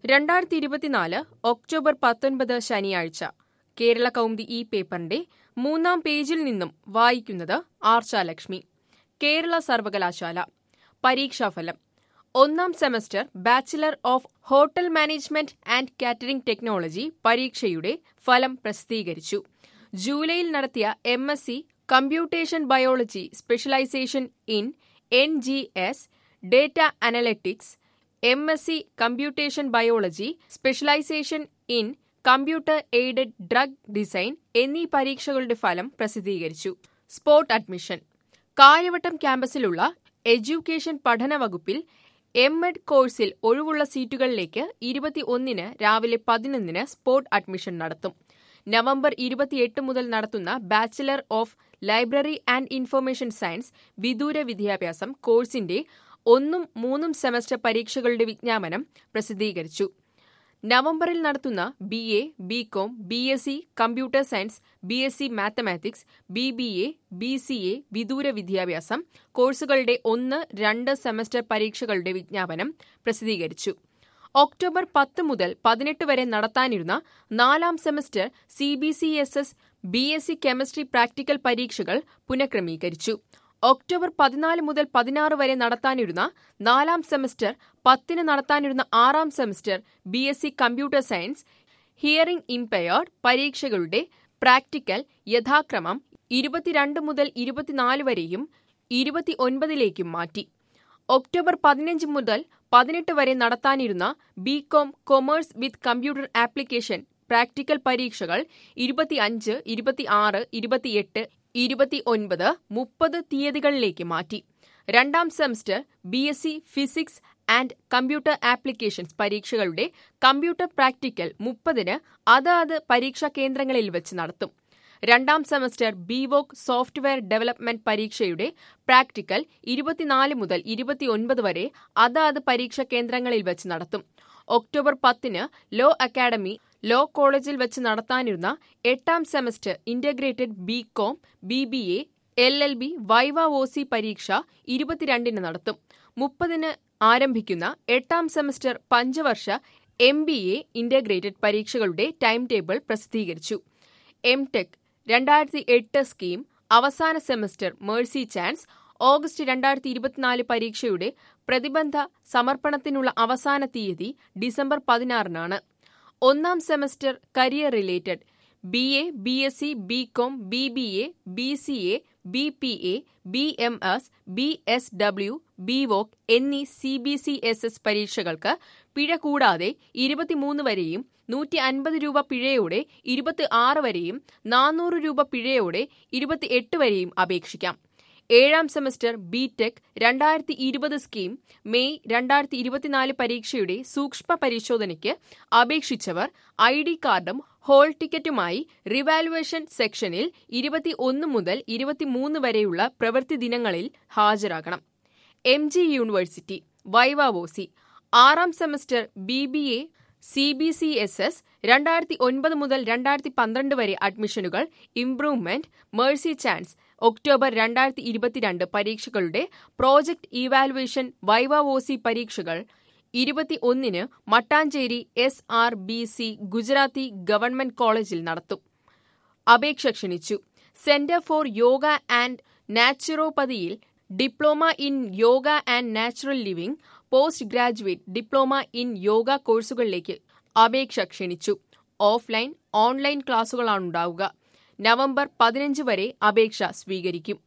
രണ്ടായിരത്തി ഇരുപത്തിനാല് ഒക്ടോബർ പത്തൊൻപത് ശനിയാഴ്ച കേരള കൗമുദി ഈ പേപ്പറിന്റെ മൂന്നാം പേജിൽ നിന്നും വായിക്കുന്നത് ആർച്ചാലക്ഷ്മി കേരള സർവകലാശാല പരീക്ഷാഫലം ഒന്നാം semester bachelor of hotel management and catering technology പരീക്ഷയുടെ ഫലം പ്രസിദ്ധീകരിച്ചു ജൂലൈയിൽ നടത്തിയ M S C computation biology specialisation in N G S data analytics M S C computation biology specialisation in computer aided drug design എന്നീ പരീക്ഷകളുടെ ഫലം പ്രസിദ്ധീകരിച്ചു spot admission Kariavattom ക്യാമ്പസിലുള്ള എഡ്യൂക്കേഷൻ പഠന വകുപ്പിൽ എം എഡ് കോഴ്സിൽ ഒഴിവുള്ള സീറ്റുകളിലേക്ക് ഇരുപത്തിയൊന്നിന് രാവിലെ പതിനൊന്നിന് സ്പോട്ട് അഡ്മിഷൻ നടത്തും നവംബർ ഇരുപത്തിയെട്ട് മുതൽ നടത്തുന്ന bachelor of library and information science വിദൂര വിദ്യാഭ്യാസം കോഴ്സിന്റെ ഒന്നും മൂന്നും സെമസ്റ്റർ പരീക്ഷകളുടെ വിജ്ഞാപനം പ്രസിദ്ധീകരിച്ചു നവംബറിൽ നടത്തുന്ന B A B Com B S C computer science B S C mathematics B B A B C A വിദൂര വിദ്യാഭ്യാസം കോഴ്സുകളുടെ ഒന്ന് രണ്ട് സെമസ്റ്റർ പരീക്ഷകളുടെ വിജ്ഞാപനം പ്രസിദ്ധീകരിച്ചു ഒക്ടോബർ പത്ത് മുതൽ പതിനെട്ട് വരെ നടത്താനിരുന്ന നാലാം semester C B C S S B S C chemistry practical പരീക്ഷകൾ പുനഃക്രമീകരിച്ചു ഒക്ടോബർ പതിനാല് മുതൽ പതിനാറ് വരെ നടത്താനിരുന്ന നാലാം സെമസ്റ്റർ പത്തിന് നടത്താനിരുന്ന ആറാം semester B S C computer science hearing impaired പരീക്ഷകളുടെ പ്രാക്ടിക്കൽ യഥാക്രമം ഇരുപത്തിരണ്ട് മുതൽ ഇരുപത്തിനാല് വരെയും ഇരുപത്തിയൊൻപതിലേക്കും മാറ്റി ഒക്ടോബർ പതിനഞ്ച് മുതൽ പതിനെട്ട് വരെ നടത്താനിരുന്ന B Com commerce with computer application practical പരീക്ഷകൾ ഇരുപത്തിയഞ്ച് ഇരുപത്തിയാറ് ഇരുപത്തിയെട്ട് ഇരുപത്തിയൊൻപത് മുപ്പത് തീയതികളിലേക്ക് മാറ്റി രണ്ടാം semester B S C physics and computer applications പരീക്ഷകളുടെ കമ്പ്യൂട്ടർ പ്രാക്ടിക്കൽ മുപ്പതിന് അതാത് പരീക്ഷാ കേന്ദ്രങ്ങളിൽ വെച്ച് നടത്തും രണ്ടാം സെമസ്റ്റർ ബിവോക് സോഫ്റ്റ്വെയർ ഡെവലപ്മെന്റ് പരീക്ഷയുടെ പ്രാക്ടിക്കൽ ഇരുപത്തിനാല് മുതൽ ഇരുപത്തിയൊൻപത് വരെ അതാത് പരീക്ഷാ കേന്ദ്രങ്ങളിൽ വെച്ച് നടത്തും ഒക്ടോബർ പത്തിന് ലോ അക്കാദമി ലോ കോളേജിൽ വെച്ച് നടത്താനിരുന്ന എട്ടാം semester integrated B Com B B A L L B viva voce പരീക്ഷ ഇരുപത്തിരണ്ടിന് നടത്തും മുപ്പതിന് ആരംഭിക്കുന്ന എട്ടാം സെമസ്റ്റർ പഞ്ചവർഷ എം ബി എ ഇന്റഗ്രേറ്റഡ് പരീക്ഷകളുടെ ടൈം ടേബിൾ പ്രസിദ്ധീകരിച്ചു എം ടെക് രണ്ടായിരത്തി എട്ട് സ്കീം അവസാന സെമസ്റ്റർ മേഴ്സി ചാൻസ് ഓഗസ്റ്റ് രണ്ടായിരത്തി ഇരുപത്തിനാല് പരീക്ഷയുടെ പ്രതിബന്ധ സമർപ്പണത്തിനുള്ള അവസാന തീയതി ഡിസംബർ പതിനാറിനാണ് ഒന്നാം semester career related B A B S C B Com B B A B C A B P A B M S B S W B Voc എന്നീ C B C S S പരീക്ഷകൾക്ക് പിഴ കൂടാതെ ഇരുപത്തിമൂന്ന് വരെയും നൂറ്റി അൻപത് രൂപ പിഴയോടെ ഇരുപത്തി ആറ് വരെയും നാനൂറ് രൂപ പിഴയോടെ ഇരുപത്തിയെട്ട് വരെയും അപേക്ഷിക്കാം ഏഴാം സെമസ്റ്റർ ബി ടെക് രണ്ടായിരത്തി ഇരുപത് സ്കീം മെയ് രണ്ടായിരത്തി ഇരുപത്തിനാല് പരീക്ഷയുടെ സൂക്ഷ്മ പരിശോധനയ്ക്ക് അപേക്ഷിച്ചവർ ഐ ഡി കാർഡും ഹോൾ ടിക്കറ്റുമായി റിവാലുവേഷൻ സെക്ഷനിൽ ഇരുപത്തി ഒന്ന് മുതൽ ഇരുപത്തിമൂന്ന് വരെയുള്ള പ്രവൃത്തി ദിനങ്ങളിൽ ഹാജരാകണം എം ജി യൂണിവേഴ്സിറ്റി വൈവാവോസി ആറാം semester B B A C B C S S രണ്ടായിരത്തി ഒൻപത് മുതൽ രണ്ടായിരത്തി പന്ത്രണ്ട് വരെ അഡ്മിഷനുകൾ ഇംപ്രൂവ്മെന്റ് മേഴ്സി ചാൻസ് ഒക്ടോബർ രണ്ടായിരത്തി ഇരുപത്തിരണ്ട് പരീക്ഷകളുടെ പ്രോജക്ട് ഇവാലുവേഷൻ വൈവ പരീക്ഷകൾ ഇരുപത്തി ഒന്നിന് Mattancherry S R B C Gujarati government കോളേജിൽ നടത്തും അപേക്ഷ ക്ഷണിച്ചു centre for yoga and നാച്ചുറോപ്പതിയിൽ diploma in yoga and natural living post graduate diploma in yoga കോഴ്സുകളിലേക്ക് അപേക്ഷ ക്ഷണിച്ചു ഓഫ്ലൈൻ ഓൺലൈൻ ക്ലാസുകളാണുണ്ടാവുക നവംബർ പതിനഞ്ച് വരെ അപേക്ഷ സ്വീകരിക്കും